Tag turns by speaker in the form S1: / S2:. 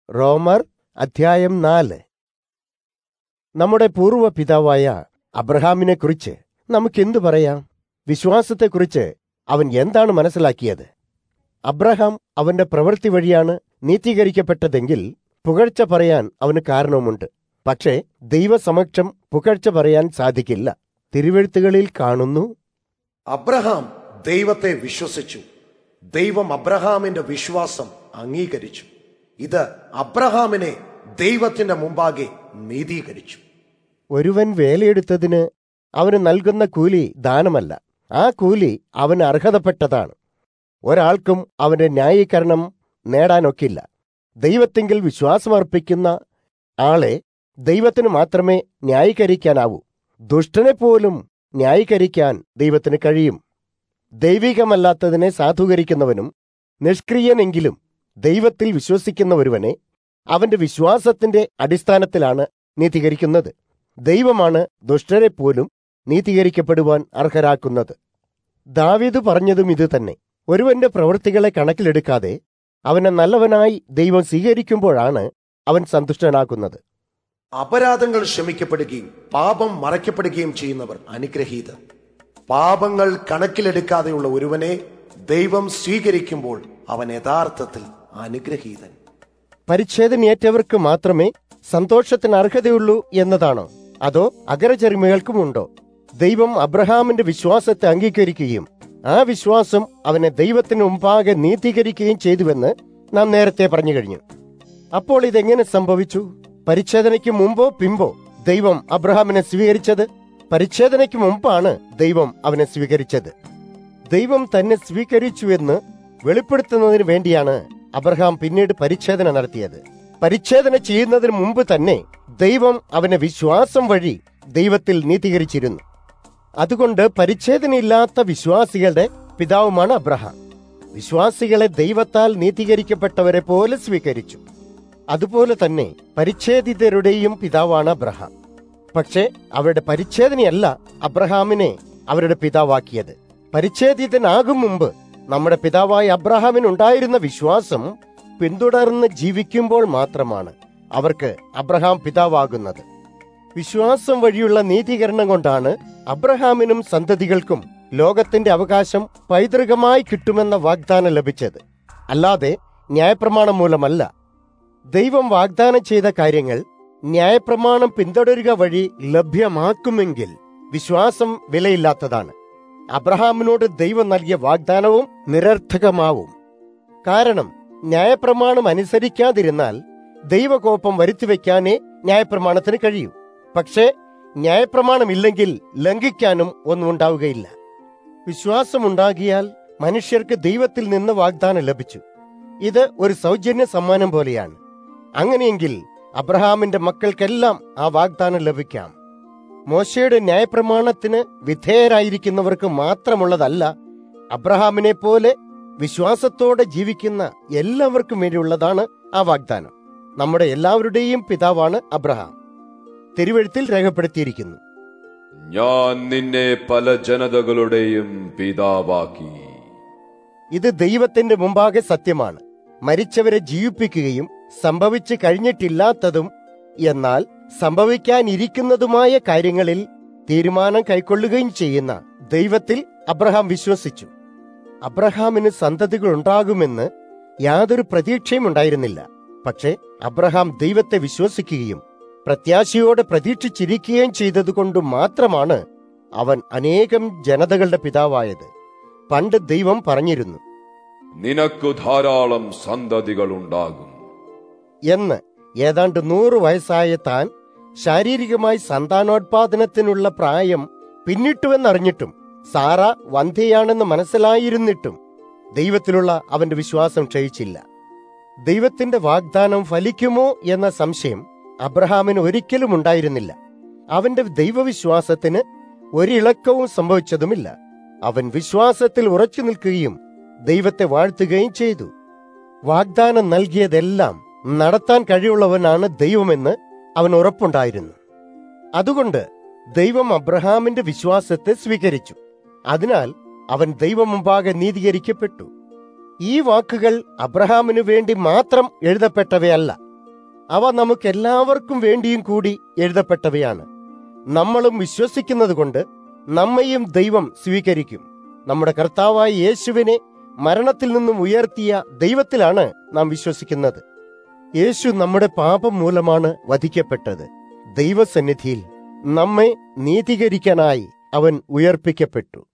S1: റോമർ അധ്യായം നാല് നമ്മുടെ പൂർവ്വ പിതാവായ അബ്രഹാമിനെ കുറിച്ച് നമുക്കെന്തു പറയാം വിശ്വാസത്തെക്കുറിച്ച് അവൻ എന്താണ് മനസ്സിലാക്കിയത് അബ്രഹാം അവന്റെ പ്രവൃത്തി വഴിയാണ് നീതീകരിക്കപ്പെട്ടതെങ്കിൽ പുകഴ്ച പറയാൻ അവന് കാരണവുമുണ്ട് പക്ഷേ ദൈവസമക്ഷം പുകഴ്ച പറയാൻ സാധിക്കില്ല തിരുവെഴുത്തുകളിൽ കാണുന്നു
S2: അബ്രഹാം ദൈവത്തെ വിശ്വസിച്ചു ദൈവം അബ്രഹാമിന്റെ വിശ്വാസം അംഗീകരിച്ചു ഇത് അബ്രഹാമിനെ ദൈവത്തിന്റെ മുമ്പാകെ നീതീകരിച്ചു
S1: ഒരുവൻ വേലയെടുത്തതിന് അവന് നൽകുന്ന കൂലി ദാനമല്ല ആ കൂലി അവന് അർഹതപ്പെട്ടതാണ് ഒരാൾക്കും അവന്റെ ന്യായീകരണം നേടാനൊക്കില്ല ദൈവത്തെങ്കിൽ വിശ്വാസമർപ്പിക്കുന്ന ആളെ ദൈവത്തിന് മാത്രമേ ന്യായീകരിക്കാനാവൂ ദുഷ്ടനെ പോലും ന്യായീകരിക്കാൻ ദൈവത്തിന് കഴിയും ദൈവികമല്ലാത്തതിനെ സാധൂകരിക്കുന്നവനും നിഷ്ക്രിയനെങ്കിലും ദൈവത്തിൽ വിശ്വസിക്കുന്ന ഒരുവനെ അവന്റെ വിശ്വാസത്തിന്റെ അടിസ്ഥാനത്തിലാണ് നീതീകരിക്കുന്നത് ദൈവമാണ് ദുഷ്ടരെ പോലും നീതീകരിക്കപ്പെടുവാൻ അർഹരാക്കുന്നത് ദാവീദ് പറഞ്ഞതും ഇത് തന്നെ ഒരുവന്റെ പ്രവൃത്തികളെ കണക്കിലെടുക്കാതെ അവനെ നല്ലവനായി ദൈവം സ്വീകരിക്കുമ്പോഴാണ് അവൻ സന്തുഷ്ടനാക്കുന്നത്
S2: അപരാധങ്ങൾ ക്ഷമിക്കപ്പെടുകയും പാപം മറയ്ക്കപ്പെടുകയും ചെയ്യുന്നവർ അനുഗ്രഹീതർ പാപങ്ങൾ കണക്കിലെടുക്കാതെയുള്ള ഒരുവനെ ദൈവം സ്വീകരിക്കുമ്പോൾ അവൻ യഥാർത്ഥത്തിൽ അനുഗ്രഹീതൻ
S1: പരിച്ഛേദനയേറ്റവർക്ക് മാത്രമേ സന്തോഷത്തിന് അർഹതയുള്ളൂ എന്നതാണോ അതോ അഗ്രചെറുമകൾക്കുമുണ്ടോ ദൈവം അബ്രഹാമിന്റെ വിശ്വാസത്തെ അംഗീകരിക്കുകയും ആ വിശ്വാസം അവനെ ദൈവത്തിന് മുമ്പാകെ നീതീകരിക്കുകയും ചെയ്തുവെന്ന് നാം നേരത്തെ പറഞ്ഞു കഴിഞ്ഞു അപ്പോൾ ഇതെങ്ങനെ സംഭവിച്ചു പരിച്ഛേദനയ്ക്ക് മുമ്പോ പിമ്പോ ദൈവം അബ്രഹാമിനെ സ്വീകരിച്ചത് പരിച്ഛേദനയ്ക്ക് മുമ്പാണ് ദൈവം അവനെ സ്വീകരിച്ചത് ദൈവം തന്നെ സ്വീകരിച്ചുവെന്ന് വെളിപ്പെടുത്തുന്നതിന് വേണ്ടിയാണ് അബ്രഹാം പിന്നീട് പരിച്ഛേദന നടത്തിയത് പരിച്ഛേദന ചെയ്യുന്നതിന് മുമ്പ് തന്നെ ദൈവം അവനെ വിശ്വാസം വഴി ദൈവത്തിൽ നീതീകരിച്ചിരുന്നു അതുകൊണ്ട് പരിച്ഛേദനയില്ലാത്ത വിശ്വാസികളുടെ പിതാവുമാണ് അബ്രഹാം വിശ്വാസികളെ ദൈവത്താൽ നീതീകരിക്കപ്പെട്ടവരെ പോലെ സ്വീകരിച്ചു അതുപോലെ തന്നെ പരിച്ഛേദിതരുടെയും പിതാവാണ് അബ്രഹാം പക്ഷേ അവരുടെ പരിച്ഛേദനയല്ല അബ്രഹാമിനെ അവരുടെ പിതാവാക്കിയത് പരിച്ഛേദിതനാകും മുമ്പ് നമ്മുടെ പിതാവായ അബ്രഹാമിനുണ്ടായിരുന്ന വിശ്വാസം പിന്തുടർന്ന് ജീവിക്കുമ്പോൾ മാത്രമാണ് അവർക്ക് അബ്രഹാം പിതാവാകുന്നത് വിശ്വാസം വഴിയുള്ള നീതീകരണം കൊണ്ടാണ് അബ്രഹാമിനും സന്തതികൾക്കും ലോകത്തിന്റെ അവകാശം പൈതൃകമായി കിട്ടുമെന്ന വാഗ്ദാനം ലഭിച്ചത് അല്ലാതെ ന്യായപ്രമാണം മൂലമല്ല ദൈവം വാഗ്ദാനം ചെയ്ത കാര്യങ്ങൾ ന്യായപ്രമാണം പിന്തുടരുക വഴി ലഭ്യമാക്കുമെങ്കിൽ വിശ്വാസം വിലയില്ലാത്തതാണ് അബ്രഹാമിനോട് ദൈവം നൽകിയ വാഗ്ദാനവും നിരർത്ഥകമാവും കാരണം ന്യായപ്രമാണം അനുസരിക്കാതിരുന്നാൽ ദൈവകോപം വരുത്തിവെക്കാനേ ന്യായപ്രമാണത്തിന് കഴിയൂ പക്ഷേ ന്യായപ്രമാണമില്ലെങ്കിൽ ലംഘിക്കാനും ഒന്നും ഉണ്ടാവുകയില്ല വിശ്വാസമുണ്ടാകിയാൽ മനുഷ്യർക്ക് ദൈവത്തിൽ നിന്ന് വാഗ്ദാനം ലഭിച്ചു ഇത് ഒരു സൗജന്യ സമ്മാനം പോലെയാണ് അങ്ങനെയെങ്കിൽ അബ്രഹാമിന്റെ മക്കൾക്കെല്ലാം ആ വാഗ്ദാനം ലഭിക്കാം മോശയുടെ ന്യായപ്രമാണത്തിന് വിധേയരായിരിക്കുന്നവർക്ക് മാത്രമുള്ളതല്ല അബ്രഹാമിനെ പോലെ വിശ്വാസത്തോടെ ജീവിക്കുന്ന എല്ലാവർക്കും വേണ്ടിയുള്ളതാണ് ആ വാഗ്ദാനം നമ്മുടെ എല്ലാവരുടെയും പിതാവാണ് അബ്രഹാം തിരുവഴുത്തിൽ രേഖപ്പെടുത്തിയിരിക്കുന്നു
S3: ഞാൻ നിന്നെ പല ജനതകളുടെയും പിതാവാക്കി
S1: ഇത് ദൈവത്തിന്റെ മുമ്പാകെ സത്യമാണ് മരിച്ചവരെ ജീവിപ്പിക്കുകയും സംഭവിച്ചു കഴിഞ്ഞിട്ടില്ലാത്തതും എന്നാൽ സംഭവിക്കാനിരിക്കുന്നതുമായ കാര്യങ്ങളിൽ തീരുമാനം കൈക്കൊള്ളുകയും ചെയ്യുന്ന ദൈവത്തിൽ അബ്രഹാം വിശ്വസിച്ചു അബ്രഹാമിന് സന്തതികൾ ഉണ്ടാകുമെന്ന് യാതൊരു പ്രതീക്ഷയും ഉണ്ടായിരുന്നില്ല പക്ഷേ അബ്രഹാം ദൈവത്തെ വിശ്വസിക്കുകയും പ്രത്യാശയോടെ പ്രതീക്ഷിച്ചിരിക്കുകയും ചെയ്തതുകൊണ്ട് മാത്രമാണ് അവൻ അനേകം ജനതകളുടെ പിതാവായത് പണ്ട് ദൈവം പറഞ്ഞിരുന്നു
S3: നിനക്കു ധാരാളം സന്തതികൾ ഉണ്ടാകും
S1: എന്ന് ഏതാണ്ട് നൂറ് വയസ്സായ താൻ ശാരീരികമായി സന്താനോത്പാദനത്തിനുള്ള പ്രായം പിന്നിട്ടുവെന്നറിഞ്ഞിട്ടും സാറ വന്ധ്യയാണെന്ന് മനസ്സിലായിരുന്നിട്ടും ദൈവത്തിലുള്ള അവന്റെ വിശ്വാസം ക്ഷയിച്ചില്ല ദൈവത്തിന്റെ വാഗ്ദാനം ഫലിക്കുമോ എന്ന സംശയം അബ്രഹാമിന് ഒരിക്കലും ഉണ്ടായിരുന്നില്ല അവന്റെ ദൈവവിശ്വാസത്തിന് ഒരിളക്കവും സംഭവിച്ചതുമില്ല അവൻ വിശ്വാസത്തിൽ ഉറച്ചു നിൽക്കുകയും ദൈവത്തെ വാഴ്ത്തുകയും ചെയ്തു വാഗ്ദാനം നൽകിയതെല്ലാം നടത്താൻ കഴിവുള്ളവനാണ് ദൈവമെന്ന് അവൻ ഉറപ്പുണ്ടായിരുന്നു അതുകൊണ്ട് ദൈവം അബ്രഹാമിന്റെ വിശ്വാസത്തെ സ്വീകരിച്ചു അതിനാൽ അവൻ ദൈവം മുമ്പാകെ നീതീകരിക്കപ്പെട്ടു ഈ വാക്കുകൾ അബ്രഹാമിനു വേണ്ടി മാത്രം എഴുതപ്പെട്ടവയല്ല അവ നമുക്ക് എല്ലാവർക്കും വേണ്ടിയും കൂടി എഴുതപ്പെട്ടവയാണ് നമ്മളും വിശ്വസിക്കുന്നത് കൊണ്ട് നമ്മയും ദൈവം സ്വീകരിക്കും നമ്മുടെ കർത്താവായ യേശുവിനെ മരണത്തിൽ നിന്നും ഉയർത്തിയ ദൈവത്തിലാണ് നാം വിശ്വസിക്കുന്നത് യേശു നമ്മുടെ പാപം മൂലമാണ് വധിക്കപ്പെട്ടത് ദൈവസന്നിധിയിൽ നമ്മെ നീതീകരിക്കാനായി അവൻ ഉയർപ്പിക്കപ്പെട്ടു